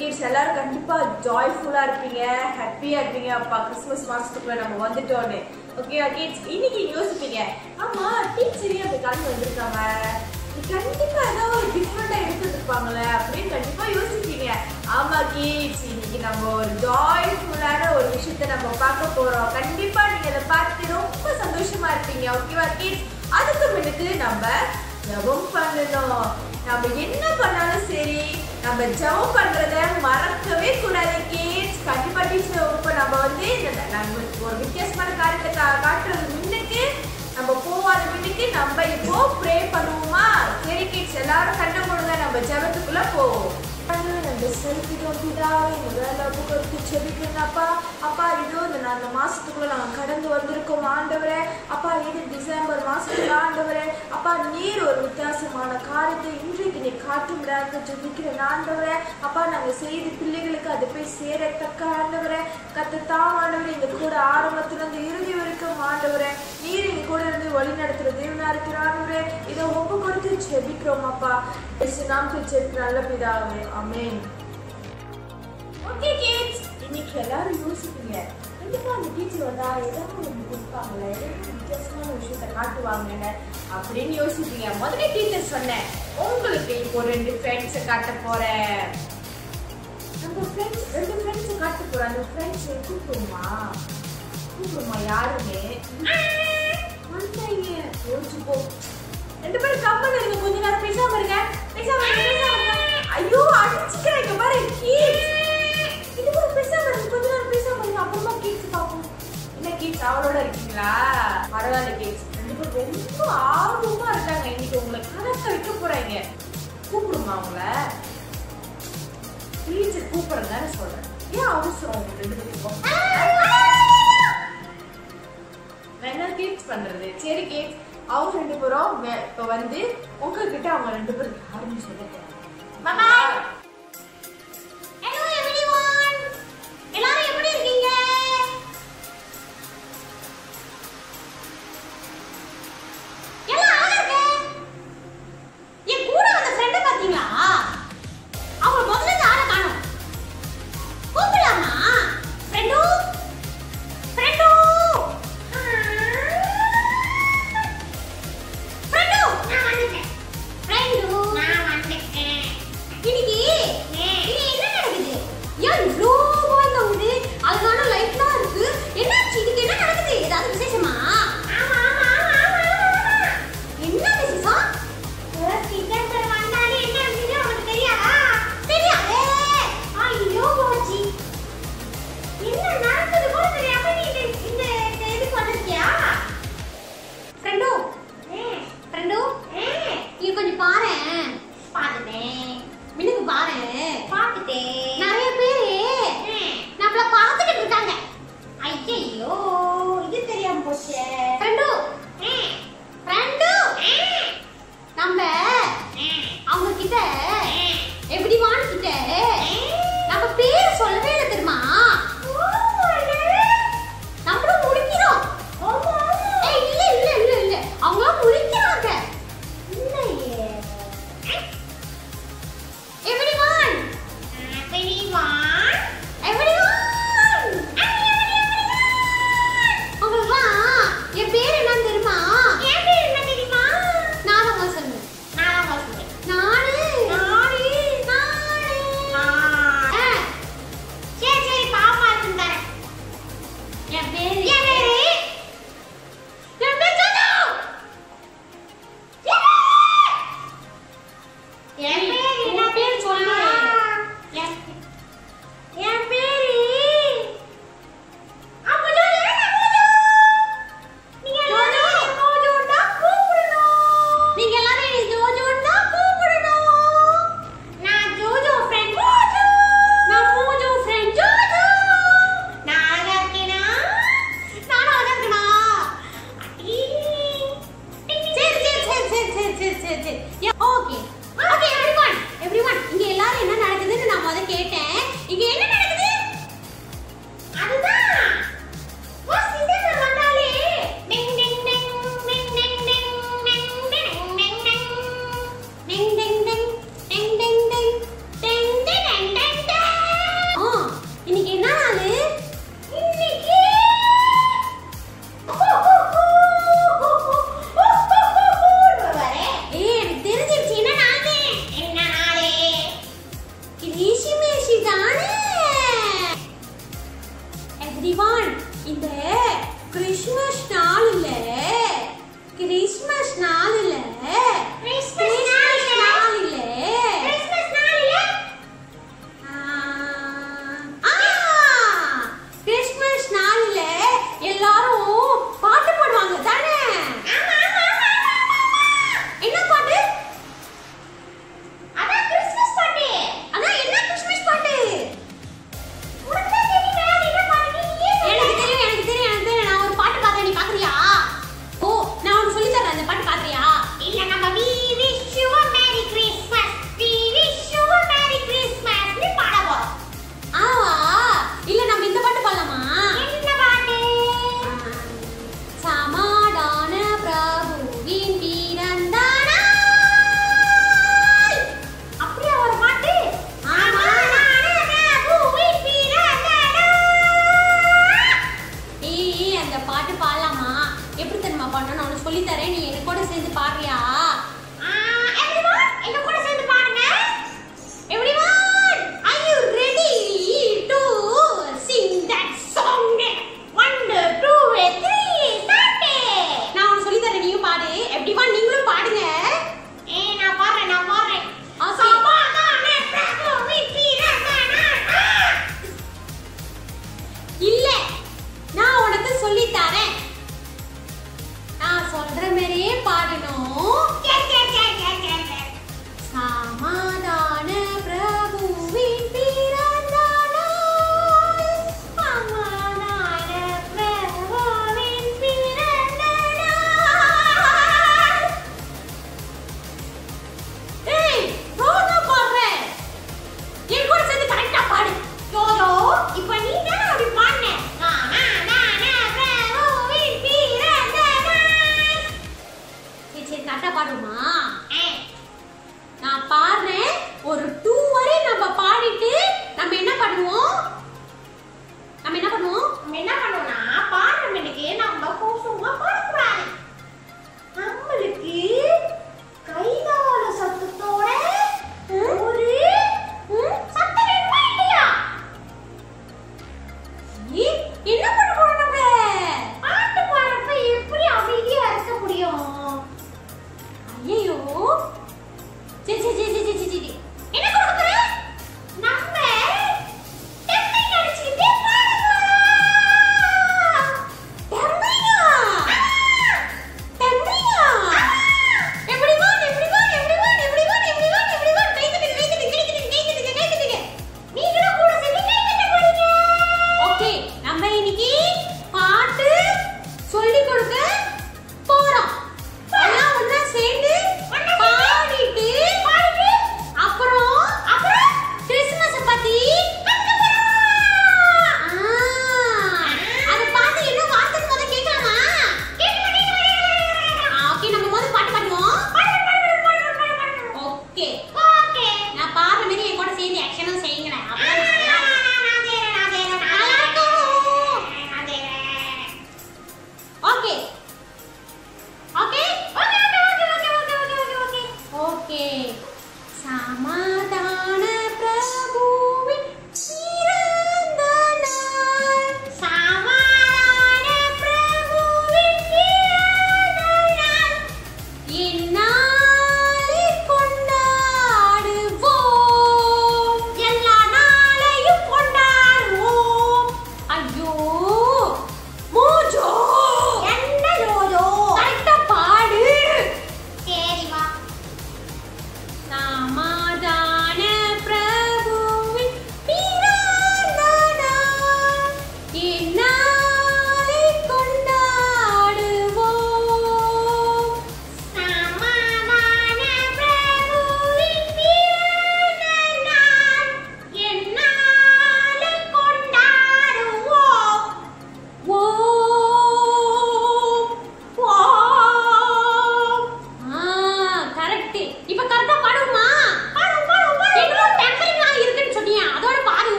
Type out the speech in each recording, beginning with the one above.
Kids எல்லாரும் கண்டிப்பா ஜாய்ஃபுல்லா இருப்பீங்க ஹாப்பியா இருப்பீங்க அப்பா கிறிஸ்மஸ் மாசத்துக்குள்ள நம்ம வந்துட்டோன்னு ஓகேவா கிட்ஸ் இன்னைக்கு யோசிப்பீங்க ஆமா டீச்சரே அந்த காலம் வந்திருக்காம கண்டிப்பா ஏதோ ஒரு டிஃப்ரெண்டா எடுத்துட்டு இருப்பாங்களே அப்படின்னு கண்டிப்பா யோசிப்பீங்க ஆமா கிட்ஸ் இன்னைக்கு நம்ம ஒரு ஜாய்ஃபுல்லான ஒரு விஷயத்த நம்ம பார்க்க போறோம் கண்டிப்பா நீங்க அதை பார்த்து ரொம்ப சந்தோஷமா இருப்பீங்க ஓகேவா கிட்ஸ் அதுக்கு முன்னுக்கு நம்ம ஜெபம் பண்ணணும் நம்ம என்ன பண்ணாலும் சரி நம்ம ஜெபம் பண்றத மறக்கவே கூடாது கிட்ஸ் கண்டிப்பா டீச்சர் இப்ப நம்ம வந்து இந்த நம்ம ஒரு வித்தியாசமான காரியத்தை கா- காட்டுறது முன்னுக்கு நம்ம போவாத முன்னுக்கு நம்ம இப்போ ப்ரே பண்ணுவோமா சரி கிட்ஸ் எல்லாரும் கண்ணை மூடுங்க நம்ம ஜெபத்துக்குள்ள போவோம் நம்ம செலுத்திடும் பிதாவே முதல்ல புகழ்த்து செபிக்கிறேன்ப்பா அப்பா இதோ இந்த நான் அந்த மாசத்துக்குள்ள நாங்கள் கடந்து வந்திருக்கோம் ஆண்டவரே அப்பா இது டிசம்பர் மாசத்துக்கு ஆண்டவரே அப்பா நீர் ஒரு வித்தியாசமான காரியத்தை இன்றைக்கு நீ காட்டும்படாக ஜெபிக்கிறேன் ஆண்டவரே அப்பா நாங்கள் செய்த பிள்ளைகளுக்கு அது போய் சேரத்தக்க ஆண்டவரே கத்த ஆண்டவரே எங்க கூட ஆரம்பத்துல இருந்து இறுதி வரைக்கும் ஆண்டவரே நீர் எங்க கூட இருந்து வழி நடத்துற தேவனா இருக்கிற ஆண்டவரே இதை ஒப்பு கொடுத்து ஜெபிக்கிறோம் அப்பா இயேசு நாமத்தில் ஜெபிக்கிற நல்ல பிதாவே ஆமென் ஓகே கிட்ஸ் இன்னைக்கு எல்லாரும் யோசிப்பீங்க கண்டிப்பா அந்த டீச்சர் வந்தா ஏதாவது ஒன்று கொடுப்பாங்களே ஏதாவது வித்தியாசமான விஷயத்த காட்டுவாங்கன்னு அப்படின்னு யோசிப்பீங்க முதல்ல டீச்சர் சொன்னேன் உங்களுக்கு இப்போ ரெண்டு ஃப்ரெண்ட்ஸை காட்ட போறேன் நம்ம ஃப்ரெண்ட்ஸ் ரெண்டு ஃப்ரெண்ட்ஸை காட்ட போறோம் அந்த ஃப்ரெண்ட்ஸ் கூப்பிடுமா கூப்பிடுமா யாருமே வந்தாங்க யோசிச்சு போ ரெண்டு பேரும் கம்மன் இருங்க கொஞ்ச நேரம் பேசாம இருங்க பேசாம இருங்க பேசாம இருங்க ஐயோ அடிச்சுக்கிறாங்க பாரு கீட்ஸ் இது கூட பேசாம இருங்க கொஞ்ச நேரம் பேசாம இருங்க அப்புறமா கீட்ஸ் பாப்போம் என்ன கீட்ஸ் அவளோட இருக்கீங்களா பரவாயில்ல கீட்ஸ் ரெண்டு பேரும் ரொம்ப ஆர்வமா இருக்காங்க இன்னைக்கு உங்களை கணக்க வைக்க போறாங்க கூப்பிடுமா அவங்கள டீச்சர் கூப்பிடுறேன்னு சொல்றேன் ஏன் அவசரம் உங்களுக்கு ரெண்டு பேருக்கும் நான் என்ன கேட்ஸ் பண்றது சரி கேட்ஸ் அவங்க ரெண்டு பேரும் வே- இப்ப வந்து உங்ககிட்ட அவங்க ரெண்டு பேரும் யாருன்னு சொல்லிட்டு மாமா Hello everyone. எல்லாரும் எப்படி இருக்கீங்க? எல்லாம் அழகா இருக்கு. என் கூட வந்த friend அ பாத்தீங்களா? அவங்கள முதல்ல இருந்து ஆளை காணோம். கூப்பிடலாமா? friend ஓ? friend ஓ? friend ஓ? friend ஓ? இன்னைக்கு இங்க என்ன நடக்குது ஏன் இவ்ளோ பால் தவுது அழகான லைட்லாம் இருக்கு என்னாச்சு இதுக்கு என்ன நடக்குது ஏதாவது விசேஷமா என்ன விசேஷம் தெரியாதே ஐயோ போச்சு என்ன நடக்குது கூட தெரியாம நீ இந்த இந்த இந்த இதுக்கு வந்திருக்கியா ஃப்ரெண்டோ ஃப்ரெண்டோ இங்க கொஞ்சம் பாரேன் பார்த்துட்டேன் மினுக்கு பாரேன் பார்த்துட்டேன் நிறைய பேரு நம்மள பார்த்துக்கிட்டு இருக்காங்க ஐயோ இது தெரியாம போச்சே ஃப்ரெண்டோ ஃப்ரெண்டோ நம்ம அவங்க கிட்ட எப்படி கிட்ட நம்ம பேர் சொல்லவே இல்லை தெரியுமா நம்மளும் முடிக்கிறோம் ஏய் இல்ல இல்ல இல்ல இல்ல அவங்க முடிக்கிறாங்க இல்லையே எவ்ரிவன் எவ்ரிவன் உங்களுக்குலாம் என் பேர் என்னன்னு தெரியுமா நானும் சொல்லுங்க நானு நானு நானு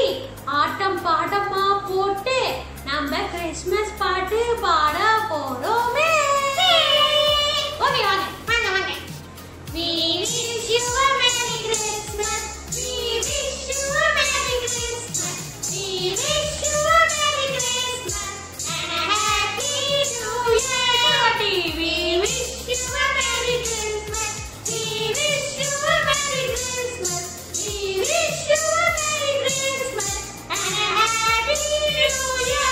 ஆட்டம் பாட்டமா போட்டு நம்ம கிறிஸ்மஸ் பாட்டு பாட போறோமே ஓகே வாங்க வாங்க வாங்க We wish you a Merry Christmas. We wish you a Merry Christmas. We wish you a Merry Christmas and a Happy New Year. We wish you a Merry Christmas. We wish you a Merry Christmas. We wish you a Merry Christmas and a Happy New Year.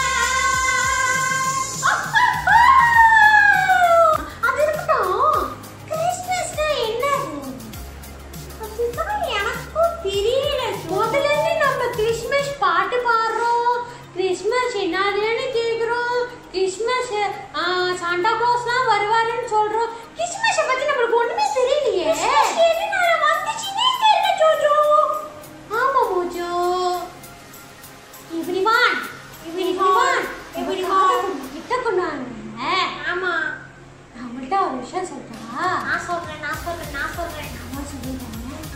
அது இருக்கட்டும் கிறிஸ்மஸ்னா என்னது அதுதான் எனக்கும் தெரியல முதல்ல இருந்து நம்ம Christmas பாட்டு பாடுறோம் கிறிஸ்மஸ் என்னதுன்னு கேக்குறோம் கிறிஸ்மஸ் சாண்டா கிளாஸ்லாம் வருவாருன்னு சொல்றோம் கிறிஸ்மஸ் பத்தி நம்மளுக்கு ஒண்ணுமே தெரியலையே வந்துச்சுன்னே தெரியல ஜோஜோ ஆமா மோஜோ எவ்ரிவான் எவ்ரிவான் எவ்ரிவான் கிட்ட கொண்டாங்க ஆமா நம்மள்ட்ட ஒரு விஷயம் சொல்றா நான் சொல்றேன் நான் சொல்றேன் நான் சொல்றேன் நான் சொல்லிட்டேன்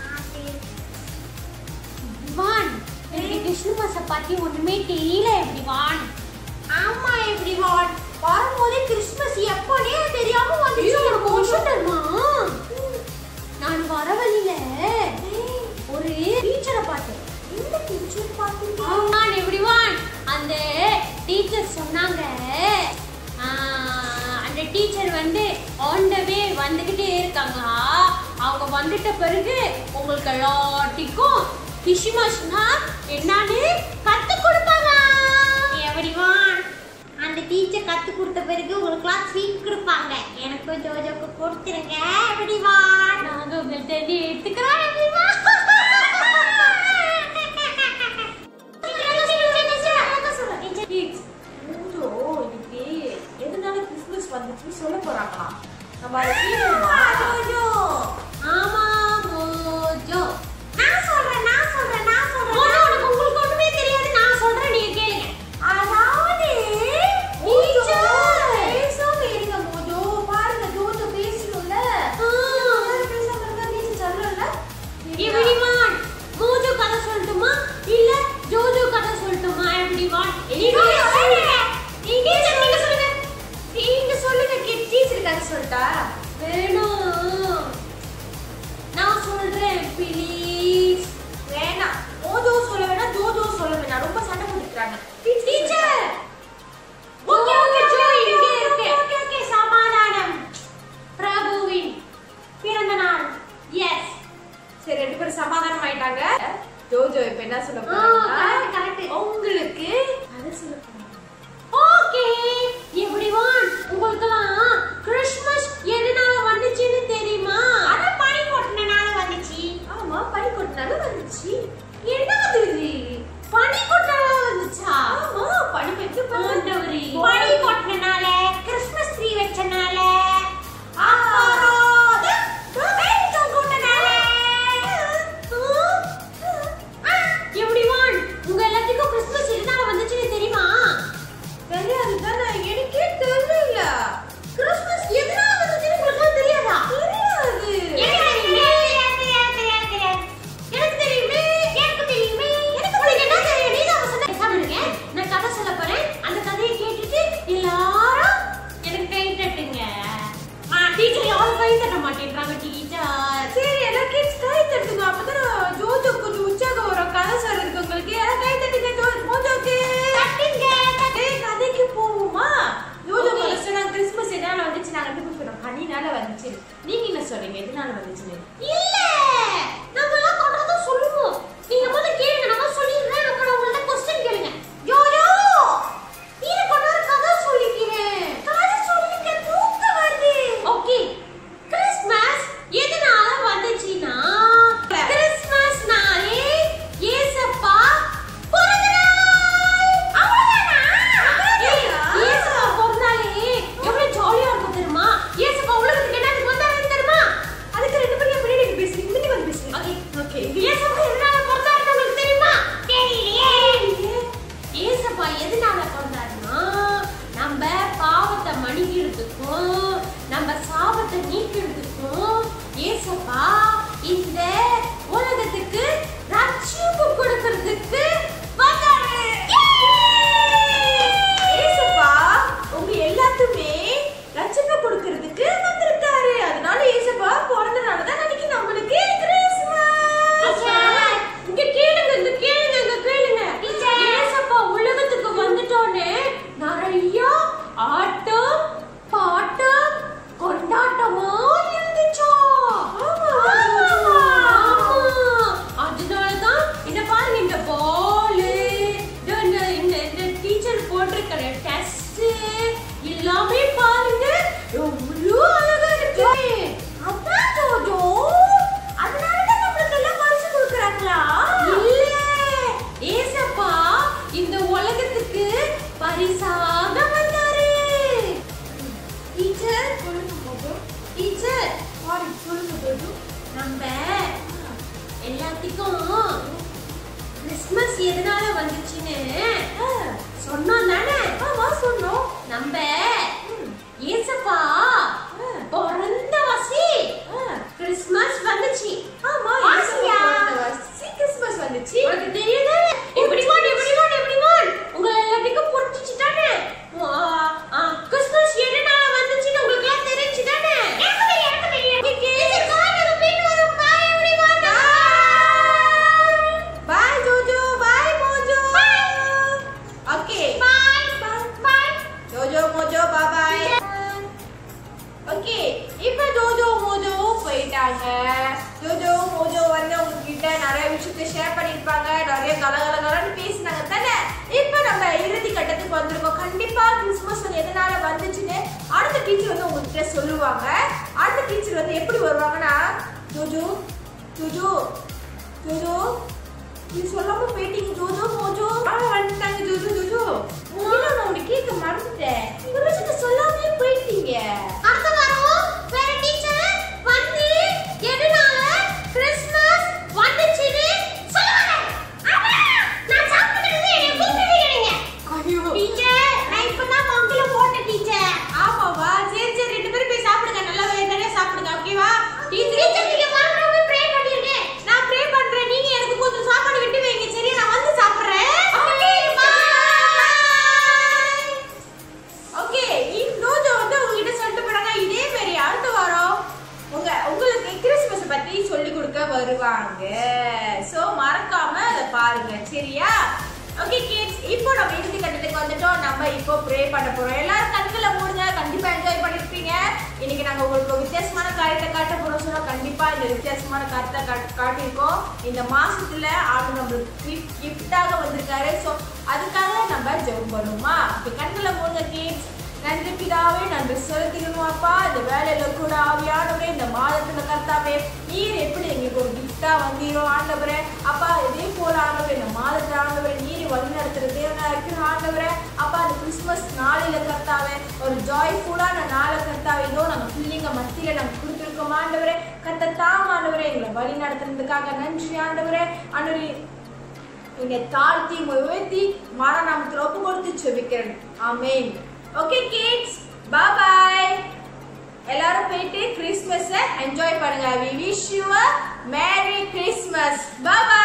எவ்ரிவான் எனக்கு கிறிஸ்துமஸை பத்தி ஒண்ணுமே தெரியல எவ்ரிவான் ஆமா எவ்ரிவான் வரும்போதே கிறிஸ்மஸ் எப்போனே தெரியாம வந்துச்சு உனக்கு விஷயம் தெரியுமா நான் வர வழியில ஒரு டீச்சரை பார்த்தேன் எந்த டீச்சர் பார்த்தீங்க ஆமாம் எவ்ரிவான் அந்த டீச்சர் சொன்னாங்க ஆஹ், அந்த டீச்சர் வந்து ஆன் த வே வந்துகிட்டே இருக்காங்களா அவங்க வந்துட்ட பிறகு உங்களுக்கு எல்லாத்துக்கும் கிறிஸ்மஸ்னா என்னன்னு கத்து கொடுப்பாங்க எவ்ரிவான் அந்த டீச்சர் கத்து கொடுத்த பிறகு உங்களுக்குலாம் ஸ்வீட் கொடுப்பாங்க எனக்கு ஜோஜோக்கு கொடுத்துருங்க எவ்ரிவான் நாங்க உங்கள்கிட்ட இருந்து எடுத்துக்கிறோம் எவ்ரிவான் Kids, மூஞ்சோ இன்னைக்கு எதனால கிறிஸ்மஸ் வந்துச்சுன்னு சொல்ல போறாங்களா நம்ம அதை கேட்கணுமா? ஆமா மோஜோ நான் சொல்றேன் நான் சொல்றேன் நான் சொல்றேன் மோஜோ உனக்கு உங்களுக்கு ஒண்ணுமே தெரியாது நான் சொல்றேன் நீங்க கேளுங்க அதாவது மூஞ்சோ, பேசாம இருங்க மூஞ்சோ. பாருங்க, ஜோஜோ பேசணும்ல. யாரும் பேசாம இருந்தா பேசி சொல்லல. எவ்ரிவான் மோஜோ கதை சொல்லட்டுமா இல்ல ஜோஜோ கதை சொல்லட்டுமா எவ்ரிவான் நீங்க சொல்லுங்க நீங்க நீங்க சொல்லுங்க நீங்க சொல்லுங்க kid. teacher கதை சொல்லட்டா? வேணும் நான் சொல்றேன் ப்ளீஸ் வேணாம். மோஜோ சொல்ல வேணாம், ஜோஜோ சொல்ல வேணாம். ரொம்ப சண்டை போட்டுக்கிறாங்க. டீச்சர் ஓகே ஓகே ஜோ இங்கே இருக்கு ஓகே ஓகே சமாதானம் பிரபுவின் பிறந்த நாள் எஸ் சரி ரெண்டு பேரும் சமாதானம் ஆயிட்டாங்க ஜோஜோ இப்ப என்ன சொல்ல ஆ, போறாங்கன்னா correct, correct. உங்களுக்கு கதை சொல்ல போறாங்க ஓகே எவ்ரிவான் உங்களுக்கெல்லாம் கிறிஸ்மஸ் எதனால வந்துச்சுன்னு தெரியுமா அத பனி கொட்டினால வந்துச்சு ஆமா பனி கொட்டினால வந்துச்சு என்னது இது பனி கொட்டினால வந்துச்சா ஆமா பனி பெற்று ஆண்டவரே. பனி கொட்டினால கிறிஸ்மஸ் ட்ரீ வச்சனால உங்க எல்லாத்துக்கும் கிறிஸ்மஸ் எதனால வந்துச்சுன்னு தெரியுமா தெரியாது தானே எனக்கே தெரியல கிறிஸ்மஸ் எதனால வந்துச்சுன்னு சொன்னோம் தானே ஆமா சொன்னோம் நம்ம ம். ஏசப்பா ஆ. பிறந்த வசி ஆ. கிறிஸ்மஸ் வந்துச்சு ஆமா ஆசியா. கிறிஸ்மஸ் வந்துச்சு உனக்கு தெரியுது எப்படி மான் எப்படி மான் எப்படி மான் உங்க எல்லாத்துக்கும் புரிஞ்சிச்சு தானே ஆ, ஆ, கிறிஸ்மஸ் எதனால வந்துச்சுன்னு உங்களுக்கு எல்லாம் தெரிஞ்சு தானே எனக்கு தெரியும் எனக்கு தெரியும் டீச்சர் காட்டுங்க போயிட்டு வரோம் பாய் எப்படி மான் bye Jojo bye Mojo okay bye bye Jojo Mojo bye bye okay இப்போ ஜோஜோ மோஜோ போயிட்டாங்க ஜோஜோ மோஜோ வந்து உங்ககிட்ட நிறைய விஷயத்தை ஷேர் பண்ணிருப்பாங்க நிறைய கலகலகலன்னு பேசினாங்க தானே இப்போ நம்ம இறுதி கட்டத்துக்கு வந்திருக்கோம் கண்டிப்பா கிறிஸ்மஸ் வந்து எதனால வந்துச்சுன்னு அடுத்த டீச்சர் வந்து உங்ககிட்ட சொல்லுவாங்க அடுத்த டீச்சர் வந்து எப்படி வருவாங்கன்னா ஜோஜோ ஜோஜோ ஜோஜோ நீ சொல்லாம போயிட்டீங்க ஜோஜோ மோஜோ ஆ வந்துட்டாங்க ஜோஜோ ஜோஜோ உங்களை நான் உனக்கு கேட்க மறந்துட்டேன் ஒரு விஷயத்த சொல்லாமே போயிட்டீங்க அடுத்த வாரம் வேற டீச்சர் வந்து எதனால கிறிஸ்மஸ் வந்துச்சுன்னு சொல்லுவாங்க அம்மா நான் சாப்பிடுறது என்னை கூப்பிடுறீங்க ஐயோ டீச்சர் நான் இப்பதான் மங்கில போட்ட டீச்சர் ஆமாவா சரி சரி ரெண்டு பேரும் போய் சாப்பிடுங்க நல்லா வேண்டானே சாப்பிடுங்க ஓகேவா டீச்சர் நீங்க மறக்காம ப்ரே பண்ணிருங்க நான் ப்ரே பண்றேன் நீங்க எனக்கு கொஞ்சம் சாப்பாடு விட்டு வைங்க சரி நான் வந்து சாப்பிடுறேன் ஓகே பை ஓகே இன்னொரு வந்து உங்ககிட்ட சொல்லிட்டு போனாங்க இதே மாதிரி அடுத்த வாரம் உங்க உங்களுக்கு கிறிஸ்மஸ் பத்தி சொல்லி கொடுக்க வருவாங்க சோ மறக்காம அதை பாருங்க சரியா ஓகே கிட்ஸ் இப்போ நம்ம இறுதி கட்டத்துக்கு வந்துட்டோம் நம்ம இப்போ ப்ரே பண்ண போறோம் எல்லாரும் கண்களை மூடுங்க கண்டிப்பா என்ஜாய் பண்ணிருப்பீங்க இன்னைக்கு நாங்க உங்களுக்கு ஒரு வித்தியாசமான காரியத்தை காட்ட போறோம் சொன்னா கண்டிப்பா இந்த வித்தியாசமான காரியத்தை காட்- காட்டியிருக்கோம் இந்த மாசத்துல ஆண்டு நம்மளுக்கு கிஃப்டாக வந்திருக்காரு ஸோ அதுக்காக நம்ம ஜெபம் பண்ணுவோமா இப்போ கண்களை மூடுங்க கிட்ஸ் நன்றி பிதாவே நன்றி செலுத்திக்கணும் அப்பா இந்த வேலையில கூட ஆவியானவரே இந்த மாதத்துல கர்த்தாவே நீர் எப்படி எங்களுக்கு ஒரு கிஃப்டா வந்தீரோ ஆண்டவரே அப்பா இதே போல ஆண்டவரே இந்த மாதத்துல ஆண்டவரே நீர் வழி நடத்துற தேவனா இருக்கிற ஆண்டவரே அப்பா இந்த கிறிஸ்துமஸ் நாளில கர்த்தாவே ஒரு ஜாய்ஃபுல்லான நாளை கர்த்தாவே இதோ நாங்க பிள்ளைங்க மத்தியில நாங்க கொடுத்துருக்கோம் ஆண்டவரே கர்த்த தாம் ஆண்டவரே எங்களை வழி நடத்துறதுக்காக நன்றி ஆண்டவரே ஆண்டவரே நீங்க தாழ்த்தி உயர்த்தி மாறாநாமத்தில் ஒப்பு கொடுத்து செபிக்கிறேன் ஆமென் ஓகே கிட்ஸ் பாய் பாய் எல்லாரும் போயிட்டு கிறிஸ்மஸை என்ஜாய் பண்ணுங்க we wish you merry Christmas bye